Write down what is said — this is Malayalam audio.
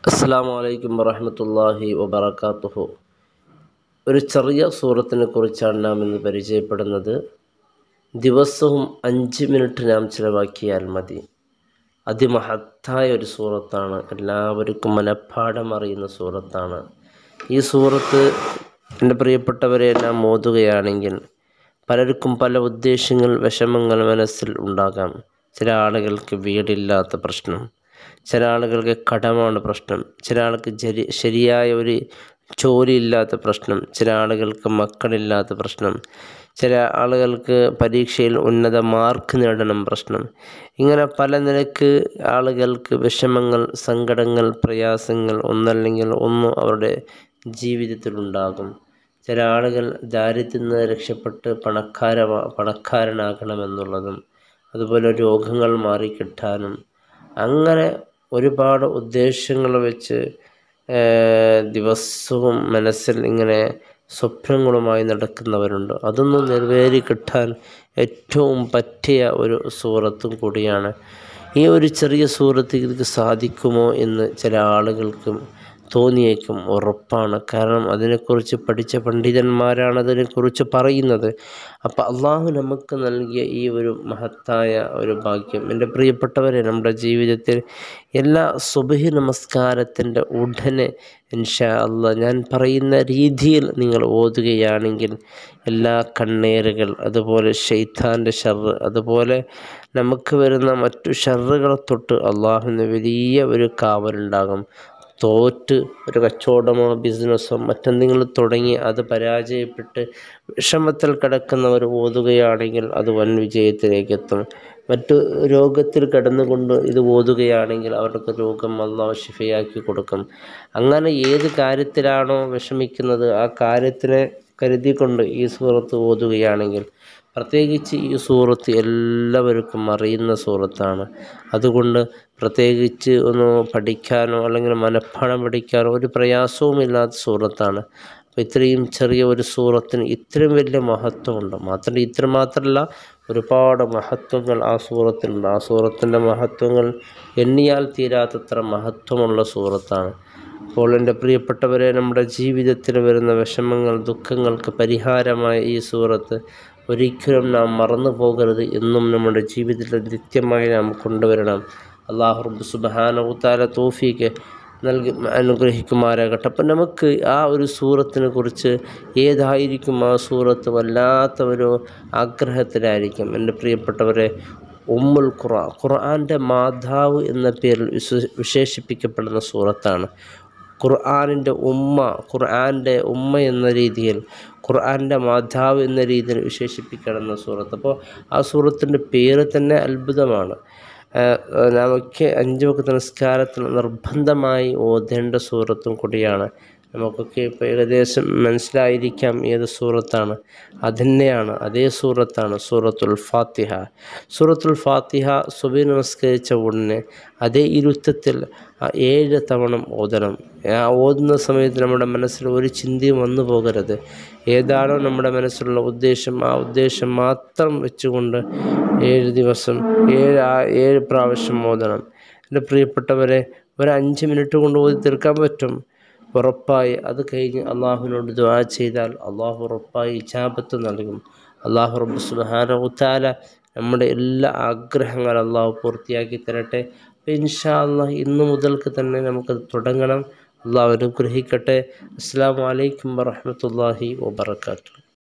അസ്സാം വലൈക്കും വറഹമത്തല്ലാഹി വബർക്കാത്തുഹു ഒരു ചെറിയ സൂറത്തിനെ കുറിച്ചാണ് നാം ഇന്ന് പരിചയപ്പെടുന്നത് ദിവസവും അഞ്ച് മിനിറ്റ് നാം ചിലവാക്കിയാൽ മതി അതിമഹത്തായ ഒരു സൂറത്താണ് എല്ലാവർക്കും മനഃപ്പാഠം അറിയുന്ന സൂറത്താണ് ഈ സൂറത്ത് എൻ്റെ പ്രിയപ്പെട്ടവരെ നാം ഓതുകയാണെങ്കിൽ പലർക്കും പല ഉദ്ദേശങ്ങൾ വിഷമങ്ങൾ മനസ്സിൽ ഉണ്ടാകാം ചില ആളുകൾക്ക് വീടില്ലാത്ത പ്രശ്നം ചില ആളുകൾക്ക് കടമാണ് പ്രശ്നം ചില ആൾക്ക് ശരി ശരിയായ ഒരു ജോലിയില്ലാത്ത പ്രശ്നം ചില ആളുകൾക്ക് മക്കളില്ലാത്ത പ്രശ്നം ചില ആളുകൾക്ക് പരീക്ഷയിൽ ഉന്നത മാർക്ക് നേടണം പ്രശ്നം ഇങ്ങനെ പല നിലക്ക് ആളുകൾക്ക് വിഷമങ്ങൾ സങ്കടങ്ങൾ പ്രയാസങ്ങൾ ഒന്നല്ലെങ്കിൽ ഒന്ന് അവരുടെ ജീവിതത്തിലുണ്ടാകും ചില ആളുകൾ ദാരിദ്ര്യത്തിൽ നിന്ന് രക്ഷപ്പെട്ട് പണക്കാര പണക്കാരനാകണമെന്നുള്ളതും അതുപോലെ രോഗങ്ങൾ മാറിക്കിട്ടാനും അങ്ങനെ ഒരുപാട് ഉദ്ദേശങ്ങൾ വെച്ച് ദിവസവും മനസ്സിൽ ഇങ്ങനെ സ്വപ്നങ്ങളുമായി നടക്കുന്നവരുണ്ട് അതൊന്നും നിറവേറി കിട്ടാൻ ഏറ്റവും പറ്റിയ ഒരു സൂറത്തും കൂടിയാണ് ഈ ഒരു ചെറിയ സൂറത്ത് ഇതിക്ക് സാധിക്കുമോ എന്ന് ചില ആളുകൾക്കും തോന്നിയേക്കും ഉറപ്പാണ് കാരണം അതിനെക്കുറിച്ച് പഠിച്ച പണ്ഡിതന്മാരാണ് അതിനെക്കുറിച്ച് പറയുന്നത് അപ്പോൾ അള്ളാഹു നമുക്ക് നൽകിയ ഈ ഒരു മഹത്തായ ഒരു ഭാഗ്യം എൻ്റെ പ്രിയപ്പെട്ടവരെ നമ്മുടെ ജീവിതത്തിൽ എല്ലാ സുബഹി നമസ്കാരത്തിൻ്റെ ഉടനെ ഇൻഷാ അല്ല ഞാൻ പറയുന്ന രീതിയിൽ നിങ്ങൾ ഓതുകയാണെങ്കിൽ എല്ലാ കണ്ണേറുകൾ അതുപോലെ ഷെയ്ത്താൻ്റെ ഷർറ് അതുപോലെ നമുക്ക് വരുന്ന മറ്റു ഷർറുകളെ തൊട്ട് അള്ളാഹുവിന് വലിയ ഒരു കാവലുണ്ടാകും തോറ്റ് ഒരു കച്ചവടമോ ബിസിനസ്സോ മറ്റെന്തെങ്കിലും തുടങ്ങി അത് പരാജയപ്പെട്ട് വിഷമത്തിൽ കിടക്കുന്നവർ ഓതുകയാണെങ്കിൽ അത് വൻ വിജയത്തിലേക്ക് എത്തും മറ്റു രോഗത്തിൽ കിടന്നുകൊണ്ട് ഇത് ഓതുകയാണെങ്കിൽ അവർക്ക് രോഗം അള്ളാഹ് ഷിഫയാക്കി കൊടുക്കും അങ്ങനെ ഏത് കാര്യത്തിലാണോ വിഷമിക്കുന്നത് ആ കാര്യത്തിനെ കരുതിക്കൊണ്ട് ഈ സൂറത്ത് ഓതുകയാണെങ്കിൽ പ്രത്യേകിച്ച് ഈ സൂറത്ത് എല്ലാവർക്കും അറിയുന്ന സൂറത്താണ് അതുകൊണ്ട് പ്രത്യേകിച്ച് ഒന്ന് പഠിക്കാനോ അല്ലെങ്കിൽ മനഃപ്പാഠം പഠിക്കാനോ ഒരു പ്രയാസവുമില്ലാത്ത സൂറത്താണ് അപ്പോൾ ഇത്രയും ചെറിയ ഒരു സൂറത്തിന് ഇത്രയും വലിയ മഹത്വമുണ്ട് മാത്രമല്ല ഇത്ര മാത്രമല്ല ഒരുപാട് മഹത്വങ്ങൾ ആ സൂറത്തിലുണ്ട് ആ സൂറത്തിൻ്റെ മഹത്വങ്ങൾ എണ്ണിയാൽ തീരാത്തത്ര മഹത്വമുള്ള സൂറത്താണ് അപ്പോൾ എൻ്റെ പ്രിയപ്പെട്ടവരെ നമ്മുടെ ജീവിതത്തിൽ വരുന്ന വിഷമങ്ങൾ ദുഃഖങ്ങൾക്ക് പരിഹാരമായ ഈ സൂറത്ത് ഒരിക്കലും നാം മറന്നു പോകരുത് എന്നും നമ്മുടെ ജീവിതത്തിൽ നിത്യമായി നാം കൊണ്ടുവരണം അള്ളാഹു റബ്ബ് സുബാനവുത്താല തോഫിക്ക് നൽകി അനുഗ്രഹിക്കുമാരാകട്ടെ അപ്പം നമുക്ക് ആ ഒരു സൂറത്തിനെ കുറിച്ച് ഏതായിരിക്കും ആ സൂറത്ത് വല്ലാത്ത ഒരു ആഗ്രഹത്തിലായിരിക്കും എൻ്റെ പ്രിയപ്പെട്ടവരെ ഉമ്മുൽ ഖുറാൻ ഖുർആൻ്റെ മാതാവ് എന്ന പേരിൽ വിശേഷിപ്പിക്കപ്പെടുന്ന സൂറത്താണ് ഖുർആാനിൻ്റെ ഉമ്മ ഖുർആൻ്റെ ഉമ്മ എന്ന രീതിയിൽ ഖുർആൻ്റെ മാതാവ് എന്ന രീതിയിൽ വിശേഷിപ്പിക്കപ്പെടുന്ന സൂറത്ത് അപ്പോൾ ആ സൂറത്തിൻ്റെ പേര് തന്നെ അത്ഭുതമാണ് നമുക്ക് അഞ്ച് വക്കത്ത് നിസ്കാരത്തിന് നിർബന്ധമായി ഓതേണ്ട സൂറത്തും കൂടിയാണ് നമുക്കൊക്കെ ഇപ്പോൾ ഏകദേശം മനസ്സിലായിരിക്കാം ഏത് സൂറത്താണ് അതുതന്നെയാണ് അതേ സൂറത്താണ് സൂറത്തുൽ ഫാത്തിഹ സൂറത്തുൽ ഫാത്തിഹ സുബി നമസ്കരിച്ച ഉടനെ അതേ ഇരുത്തത്തിൽ ഏഴ് തവണ ഓതണം ആ ഓതുന്ന സമയത്ത് നമ്മുടെ മനസ്സിൽ ഒരു ചിന്തയും വന്നു പോകരുത് ഏതാണോ നമ്മുടെ മനസ്സിലുള്ള ഉദ്ദേശം ആ ഉദ്ദേശം മാത്രം വെച്ചുകൊണ്ട് ഏഴ് ദിവസം ഏഴ് ഏഴ് പ്രാവശ്യം ഓതണം എൻ്റെ പ്രിയപ്പെട്ടവരെ ഒരു അഞ്ച് മിനിറ്റ് കൊണ്ട് ഓതി തീർക്കാൻ പറ്റും ഉറപ്പായി അത് കഴിഞ്ഞ് അള്ളാഹുവിനോട് ദുആ ചെയ്താൽ അള്ളാഹു ഉറപ്പായി ഇജാബത്ത് നൽകും അള്ളാഹു റബ്ബ് സുബാന നമ്മുടെ എല്ലാ ആഗ്രഹങ്ങളും അള്ളാഹു പൂർത്തിയാക്കി തരട്ടെ അപ്പോൾ ഇൻഷാ അള്ളാഹ് ഇന്ന് മുതൽക്ക് തന്നെ നമുക്കത് തുടങ്ങണം അള്ളാഹു അനുഗ്രഹിക്കട്ടെ അസ്സാം വലൈക്കും വറഹമത്തല്ലാഹി വാബർക്കാത്തു